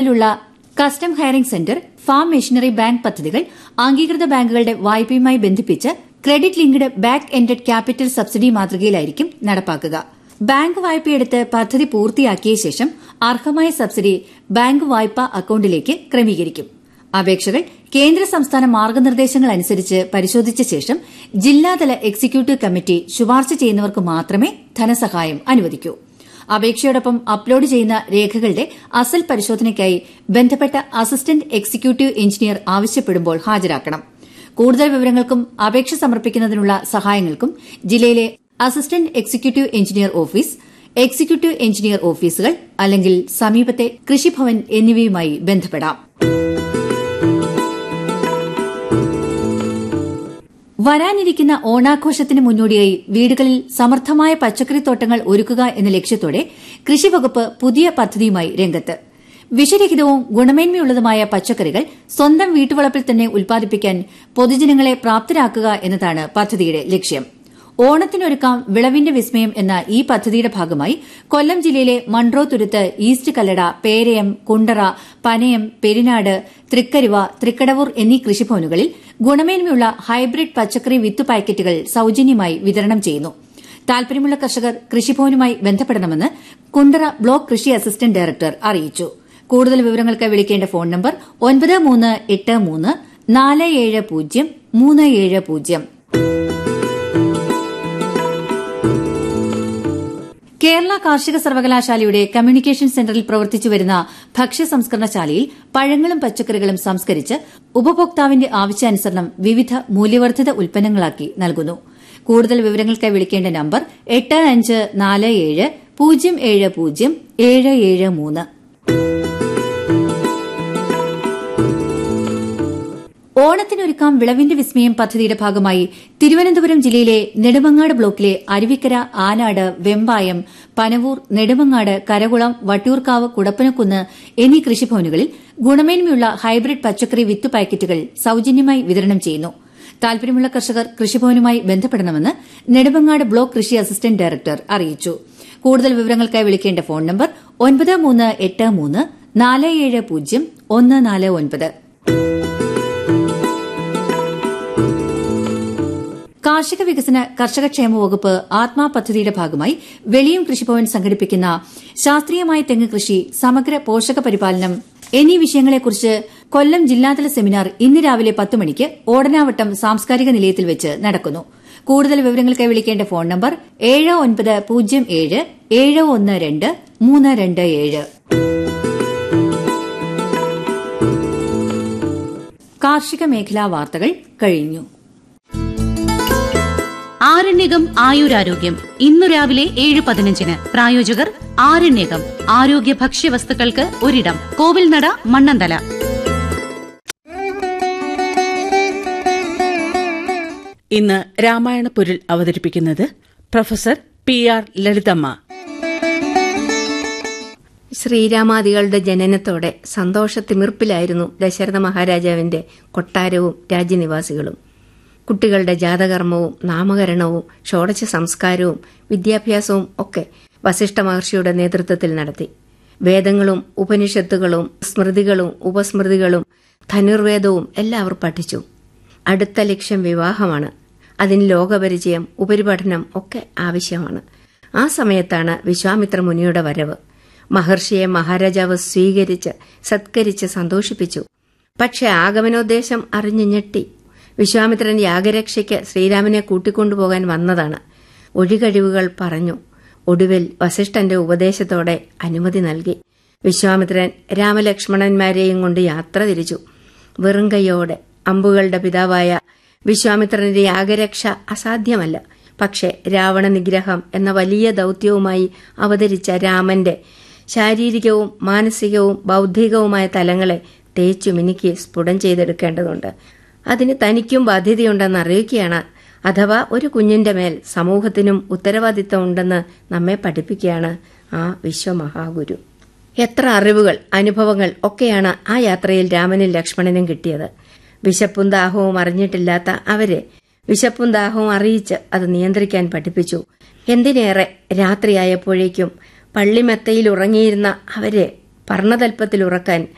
നിലവിലുള്ള custom hiring centre farm machinery bank പദ്ധതികൾ അംഗീകൃത ബാങ്കുകളുടെ വായ്പയുമായി ബന്ധിപ്പിച്ച് credit linked back ended capital subsidy മാതൃകയിലായിരിക്കും നടപ്പാക്കുക ബാങ്ക് വായ്പയെടുത്ത് പദ്ധതി പൂർത്തിയാക്കിയ ശേഷം അർഹമായ സബ്സിഡി ബാങ്ക് വായ്പാ അക്കൌണ്ടിലേക്ക് ക്രമീകരിക്കും അപേക്ഷകൾ കേന്ദ്ര സംസ്ഥാന മാർഗനിർദ്ദേശങ്ങൾ അനുസരിച്ച് പരിശോധിച്ച ശേഷം ജില്ലാതല എക്സിക്യൂട്ടീവ് കമ്മിറ്റി ശുപാർശ ചെയ്യുന്നവർക്ക് മാത്രമേ ധനസഹായം അനുവദിക്കൂ അപേക്ഷയോടൊപ്പം അപ്ലോഡ് ചെയ്യുന്ന രേഖകളുടെ അസൽ പരിശോധനയ്ക്കായി ബന്ധപ്പെട്ട അസിസ്റ്റന്റ് എക്സിക്യൂട്ടീവ് എഞ്ചിനീയർ ആവശ്യപ്പെടുമ്പോൾ ഹാജരാക്കണം കൂടുതൽ വിവരങ്ങൾക്കും അപേക്ഷ സമർപ്പിക്കുന്നതിനുള്ള സഹായങ്ങൾക്കും ജില്ലയിലെ assistant executive engineer office executive engineer ഓഫീസുകൾ അല്ലെങ്കിൽ സമീപത്തെ കൃഷിഭവൻ എന്നിവയുമായി ബന്ധപ്പെടാം വരാനിരിക്കുന്ന ഓണാഘോഷത്തിന് മുന്നോടിയായി വീടുകളിൽ സമർത്ഥമായ പച്ചക്കറിത്തോട്ടങ്ങൾ ഒരുക്കുക എന്ന ലക്ഷ്യത്തോടെ കൃഷിവകുപ്പ് പുതിയ പദ്ധതിയുമായി രംഗത്ത് വിഷരഹിതവും ഗുണമേന്മയുള്ളതുമായ പച്ചക്കറികൾ സ്വന്തം വീട്ടുവളപ്പിൽ തന്നെ ഉൽപ്പാദിപ്പിക്കാൻ പൊതുജനങ്ങളെ പ്രാപ്തരാക്കുക എന്നതാണ് പദ്ധതിയുടെ ലക്ഷ്യം ഓണത്തിനൊരുക്കാം വിളവിന്റെ വിസ്മയം എന്ന ഈ പദ്ധതിയുടെ ഭാഗമായി കൊല്ലം ജില്ലയിലെ മൺട്രോ തുരുത്ത് ഈസ്റ്റ് കല്ലട പേരയം കുണ്ടറ പനയം പെരിനാട് തൃക്കരിവ തൃക്കടവൂർ എന്നീ കൃഷിഭവനുകളിൽ ഗുണമേന്മയുള്ള ഹൈബ്രിഡ് പച്ചക്കറി വിത്ത് പാക്കറ്റുകൾ സൌജന്യമായി വിതരണം ചെയ്യുന്നു താൽപര്യമുള്ള കർഷകർ കൃഷിഭവനുമായി ബന്ധപ്പെടണമെന്ന് കുണ്ടറ ബ്ലോക്ക് കൃഷി അസിസ്റ്റന്റ് ഡയറക്ടർ അറിയിച്ചു കൂടുതൽ വിവരങ്ങൾക്ക് വിളിക്കേണ്ട ഫോൺ നമ്പർ ഒൻപത് മൂന്ന് എട്ട് മൂന്ന് നാല് ഏഴ് പൂജ്യം മൂന്ന് ഏഴ് പൂജ്യം കേരള കാർഷിക സർവകലാശാലയുടെ കമ്മ്യൂണിക്കേഷൻ സെന്ററിൽ പ്രവർത്തിച്ചുവരുന്ന ഭക്ഷ്യ സംസ്കരണശാലയിൽ പഴങ്ങളും പച്ചക്കറികളും സംസ്കരിച്ച് ഉപഭോക്താവിന്റെ ആവശ്യാനുസരണം വിവിധ മൂല്യവർദ്ധിത ഉൽപ്പന്നങ്ങളാക്കി നൽകുന്നു കൂടുതൽ വിവരങ്ങൾക്കായി വിളിക്കേണ്ട നമ്പർ എട്ട് അഞ്ച് നാല് ഏഴ് പൂജ്യം ഏഴ് പൂജ്യം ഏഴ് ഏഴ് മൂന്ന് ഓണത്തിനൊരുക്കാം വിളവിന്റെ വിസ്മയം പദ്ധതിയുടെ ഭാഗമായി തിരുവനന്തപുരം ജില്ലയിലെ നെടുമങ്ങാട് ബ്ലോക്കിലെ അരുവിക്കര ആനാട് വെമ്പായം പനവൂർ നെടുമങ്ങാട് കരകുളം വട്ടിയൂർക്കാവ് കുടപ്പനക്കുന്ന് എന്നീ കൃഷിഭവനുകളിൽ ഗുണമേന്മയുള്ള ഹൈബ്രിഡ് പച്ചക്കറി വിത്ത് പാക്കറ്റുകൾ സൌജന്യമായി വിതരണം ചെയ്യുന്നു താൽപര്യമുള്ള കർഷകർ കൃഷിഭവനുമായി ബന്ധപ്പെടണമെന്ന് നെടുമങ്ങാട് ബ്ലോക്ക് കൃഷി അസിസ്റ്റന്റ് ഡയറക്ടർ അറിയിച്ചു കൂടുതൽ വിവരങ്ങൾക്കായി വിളിക്കേണ്ട ഫോൺ നമ്പർ ഒൻപത് മൂന്ന് എട്ട് മൂന്ന് നാല് ഏഴ് പൂജ്യം ഒന്ന് നാല് ഒൻപത് കാർഷിക വികസന കർഷകക്ഷേമ വകുപ്പ് ആത്മാ പദ്ധതിയുടെ ഭാഗമായി വെളിയം കൃഷിഭവൻ സംഘടിപ്പിക്കുന്ന ശാസ്ത്രീയമായ തെങ്ങ് കൃഷി സമഗ്ര പോഷക പരിപാലനം എന്നീ വിഷയങ്ങളെക്കുറിച്ച് കൊല്ലം ജില്ലാതല സെമിനാർ ഇന്ന് രാവിലെ പത്ത് മണിക്ക് ഓടനാവട്ടം സാംസ്കാരിക നിലയത്തിൽ വെച്ച് നടക്കുന്നു കൂടുതൽ വിവരങ്ങൾക്കായി വിളിക്കേണ്ട ഫോൺ നമ്പർ ഏഴ് ഒൻപത് പൂജ്യം ഏഴ് ഏഴ് ഒന്ന് രണ്ട് മൂന്ന് രണ്ട് ഏഴ് കാർഷിക മേഖലാ വാർത്തകൾ കഴിഞ്ഞു ആരണ്യകം ആയുരാരോഗ്യം ഇന്നു രാവിലെ ഏഴ് പതിനഞ്ചിന് പ്രായോജകർ ആരണ്യകം ആരോഗ്യ ഭക്ഷ്യവസ്തുക്കൾക്ക് ഒരിടം കോവിൽനട മണ്ണന്തല ഇന്ന് രാമായണ പൊരുൾ അവതരിപ്പിക്കുന്നത് പ്രൊഫസർ പി ആർ ലളിതമ്മ ശ്രീരാമാദികളുടെ ജനനത്തോടെ സന്തോഷത്തിമിർപ്പിലായിരുന്നു ദശരഥ മഹാരാജാവിന്റെ കൊട്ടാരവും രാജ്യനിവാസികളും കുട്ടികളുടെ ജാതകർമ്മവും നാമകരണവും ഷോഡശ സംസ്കാരവും വിദ്യാഭ്യാസവും ഒക്കെ വസിഷ്ഠ മഹർഷിയുടെ നേതൃത്വത്തിൽ നടത്തി വേദങ്ങളും ഉപനിഷത്തുകളും സ്മൃതികളും ഉപസ്മൃതികളും ധനുർവേദവും എല്ലാവർ പഠിച്ചു അടുത്ത ലക്ഷ്യം വിവാഹമാണ് അതിന് ലോകപരിചയം ഉപരിപഠനം ഒക്കെ ആവശ്യമാണ് ആ സമയത്താണ് വിശ്വാമിത്ര മുനിയുടെ വരവ് മഹർഷിയെ മഹാരാജാവ് സ്വീകരിച്ച് സത്കരിച്ച് സന്തോഷിപ്പിച്ചു പക്ഷെ ആഗമനോദ്ദേശം അറിഞ്ഞു ഞെട്ടി വിശ്വാമിത്രൻ യാഗരക്ഷയ്ക്ക് ശ്രീരാമനെ കൂട്ടിക്കൊണ്ടുപോകാൻ വന്നതാണ് ഒഴികഴിവുകൾ പറഞ്ഞു ഒടുവിൽ വസിഷ്ഠന്റെ ഉപദേശത്തോടെ അനുമതി നൽകി വിശ്വാമിത്രൻ രാമലക്ഷ്മണന്മാരെയും കൊണ്ട് യാത്ര തിരിച്ചു വെറും കൈയോടെ അമ്പുകളുടെ പിതാവായ വിശ്വാമിത്രന്റെ യാഗരക്ഷ അസാധ്യമല്ല പക്ഷെ രാവണ നിഗ്രഹം എന്ന വലിയ ദൌത്യവുമായി അവതരിച്ച രാമന്റെ ശാരീരികവും മാനസികവും ബൗദ്ധികവുമായ തലങ്ങളെ തേച്ചു മിനുക്കി സ്ഫുടം ചെയ്തെടുക്കേണ്ടതുണ്ട് അതിന് തനിക്കും ബാധ്യതയുണ്ടെന്ന് അറിയിക്കുകയാണ് അഥവാ ഒരു കുഞ്ഞിന്റെ മേൽ സമൂഹത്തിനും ഉത്തരവാദിത്തമുണ്ടെന്ന് നമ്മെ പഠിപ്പിക്കുകയാണ് ആ വിശ്വമഹാഗുരു എത്ര അറിവുകൾ അനുഭവങ്ങൾ ഒക്കെയാണ് ആ യാത്രയിൽ രാമനും ലക്ഷ്മണനും കിട്ടിയത് വിശപ്പും ദാഹവും അറിഞ്ഞിട്ടില്ലാത്ത അവരെ വിശപ്പും ദാഹവും അറിയിച്ച് അത് നിയന്ത്രിക്കാൻ പഠിപ്പിച്ചു എന്തിനേറെ രാത്രിയായപ്പോഴേക്കും പള്ളിമെത്തയിൽ ഉറങ്ങിയിരുന്ന അവരെ പർണതൽപ്പത്തിൽ ഉറക്കാൻ